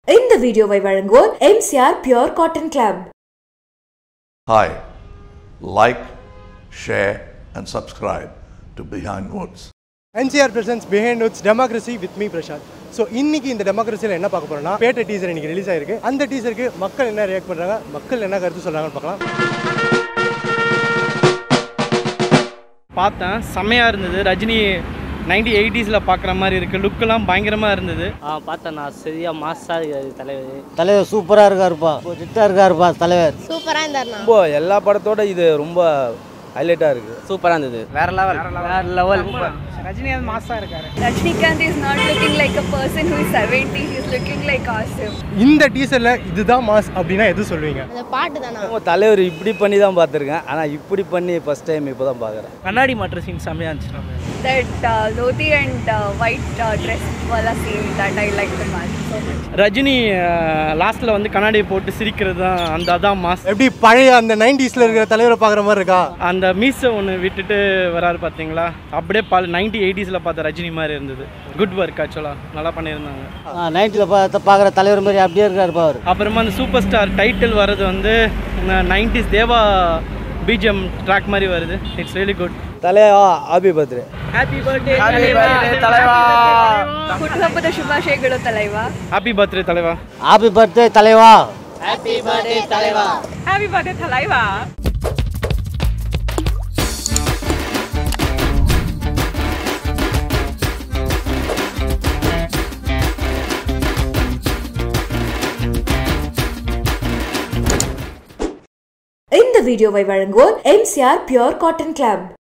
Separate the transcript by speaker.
Speaker 1: இந்த வீடியோவை வழங்குவோர் MCR pure cotton club
Speaker 2: Hi, like, share, and subscribe to Behind Woods.
Speaker 3: NCR presents Behind Woods democracy with me Prasad so இன்னைக்கு இந்த டெமோக்ரஸியில் என்ன பார்க்க போறோம்னா பேட்ட டீசர் இன்னைக்கு ரிலீஸ் ஆயிருக்கு அந்த டீசருக்கு மக்கள் என்ன ரியாக்ட் பண்றாங்க மக்கள் என்ன கருத்து சொல்றாங்கன்னு பார்க்கலாம்
Speaker 4: பார்த்தேன் செம்மையாக இருந்தது ரஜினி நைன்டி எயிட்டிஸில் பார்க்குற மாதிரி இருக்குது லுக்கெல்லாம் பயங்கரமாக இருந்தது
Speaker 5: ஆ பார்த்தேன் நான் சரியா மாசாக இருக்காரு தலைவர்
Speaker 6: தலைவர் சூப்பராக இருக்காருப்பா ஜிட்டா இருக்காருப்பா தலைவர்
Speaker 7: சூப்பராக இருந்தார்ண்ணா
Speaker 8: ரொம்ப எல்லா படத்தோட இது ரொம்ப ஹைலைட்டாக இருக்குது
Speaker 5: சூப்பராக இருந்தது வேற லெவல் வேற லெவல்
Speaker 4: ரஜினி அது மாசாக இருக்காரு
Speaker 9: Rajnikant is not looking like a person who is 70, he's looking like Asim.
Speaker 3: இந்த டீசர்ல இதுதான் மாஸ் அப்படின்னா எது சொல்லுவீங்க
Speaker 7: அந்த பாட்டு தானா
Speaker 8: அவங்க தலைவர் இப்படி பண்ணி தான் பார்த்துருக்கேன் ஆனால் இப்படி பண்ணி ஃபஸ்ட் டைம் இப்போ தான் பார்க்குறேன்
Speaker 4: கண்ணாடி மாற்ற சீன் செம்மையாக இருந்துச்சு
Speaker 9: That uh, dhoti and uh, white uh, dress wala scene that I like the match so much.
Speaker 4: Rajini லாஸ்ட்டில் வந்து கண்ணாடியை போட்டு சிரிக்கிறது தான் அந்த அதான் மாஸ்
Speaker 3: எப்படி பழைய அந்த நைன்டிஸ்ல இருக்கிற தலைவரை பார்க்குற மாதிரி இருக்கா
Speaker 4: அந்த மீசை ஒன்று விட்டுட்டு வராரு பார்த்தீங்களா அப்படியே பல நைன்டி எயிட்டிஸில் பார்த்த ரஜினி மாதிரி இருந்தது குட் ஒர்க் ஆக்சுவலாக நல்லா பண்ணியிருந்தாங்க
Speaker 6: நைன்ட்டில் பார்த்த பார்க்குற தலைவர் மாதிரி அப்படியே இருக்காருப்பா அவர்
Speaker 4: அப்புறமா அந்த சூப்பர் ஸ்டார் டைட்டில் வர்றது வந்து நைன்டிஸ் தேவா பிஜிஎம் ட்ராக் மாதிரி வருது இட்ஸ் ரியலி குட்
Speaker 8: தலைவா ஹாப்பி பர்த்டே
Speaker 9: ಹುಟ್ಟುಹಬ್ಬದ ಶುಭಾಶಯಗಳು ತಲೈವಾ
Speaker 4: ஹாப்பி பர்த்டே தலைவா
Speaker 6: ஹாப்பி பர்த்டே தலைவா
Speaker 9: ಹ್ಯಾಪಿ ಬರ್ಡೇ ತಲೈವಾ
Speaker 1: இந்த வீடியோவை வழங்குவோர் எம்சிஆர் பியோர் காட்டன் கிளப்